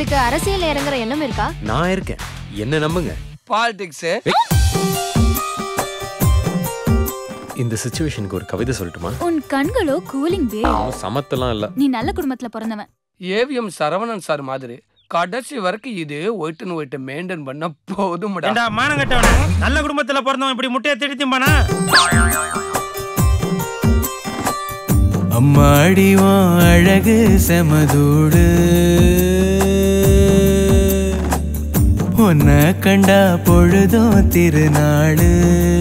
உங்களுக்கு அரசியல் இறங்குற எண்ணம் இருக்கா நான் இருக்கேன் என்ன நம்புங்க பாலிடிக்ஸ் இந்த சுச்சுவேஷனுக்கு ஒரு கவிதை சொல்லட்டுமா உன் கண்களோ கூலிங் பே ஒண்ணும் சமத்தெல்லாம் இல்ல நீ நல்ல குடும்பத்துல பிறந்தவன் ஏவிஎம் சரவணன் சார் மாதிரி கடைசி வரைக்கும் இது ஒயிட்டுன்னு ஒயிட்டு மெயின்டைன் பண்ண போதும்டா ஏண்டா மானம் கட்டவன நல்ல குடும்பத்துல பிறந்தவன் இப்படி முட்டையை திடித்திம்பானா அம்மாடி உன் அழகு செமதூடு உன்னை கண்டா பொழுதும் திருநாளு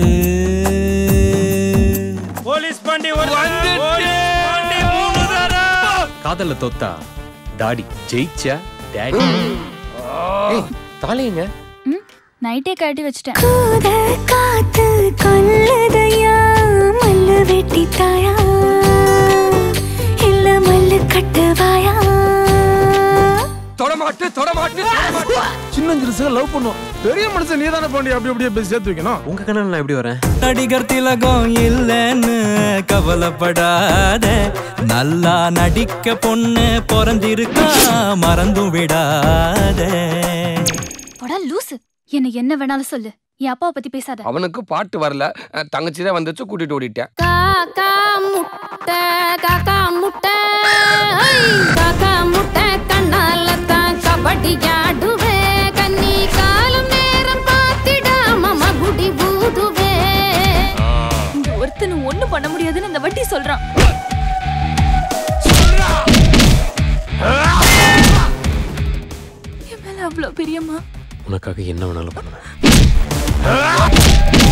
போலீஸ் பாண்டி ஒரு போலீஸ் பாண்டி மூணு தரம் காதல்ல தொத்தா டாடி ஜெயிச்சா டாடி ஏய், தாலிங்க ம் நைட்டே கட்டி வச்சிட்டேன் கூத காத்து கொல்லுதையா மல்லு வெட்டி தாயா இல்ல மல்லு கட்டுவாயா தொடமாட்டு தொடமாட்டு தொடமாட்டு. சின்னஞ்சிறுசுங்க லவ் பண்ணும் பெரிய மனுஷன் நீ தானே பாண்டி அப்படி அப்படியே பேசி சேர்த்து வைக்கணும் உங்க கண்ணன் நான் எப்படி வரேன் நடிகர் திலகம் இல்லைன்னு கவலைப்படாத நல்லா நடிக்க பொண்ணு பிறந்திருக்கா மறந்தும் விடாத போடா லூசு என்ன என்ன வேணாலும் சொல்லு என் அப்பாவை பத்தி பேசாத அவனுக்கு பாட்டு வரல அஹ் தங்கச்சி தான் வந்துச்சு கூட்டிட்டு ஓடிட்டேன் காக்கா முட்டை காக்கா முட்டை ஐ, காக்கா முட்டை கண்ணால தான் கபடி ஆடுவே கன்னி காலம் நேரம் பார்த்திடாம மகுடி பூதுவே இந்த ஒருத்தனை ஒண்ணு பண்ண முடியாதுன்னு இந்த வட்டி சொல்றான் என் மேல அவ்வளவு பிரியமா உனக்காக என்ன வேணாலும் பண்ணுவேன்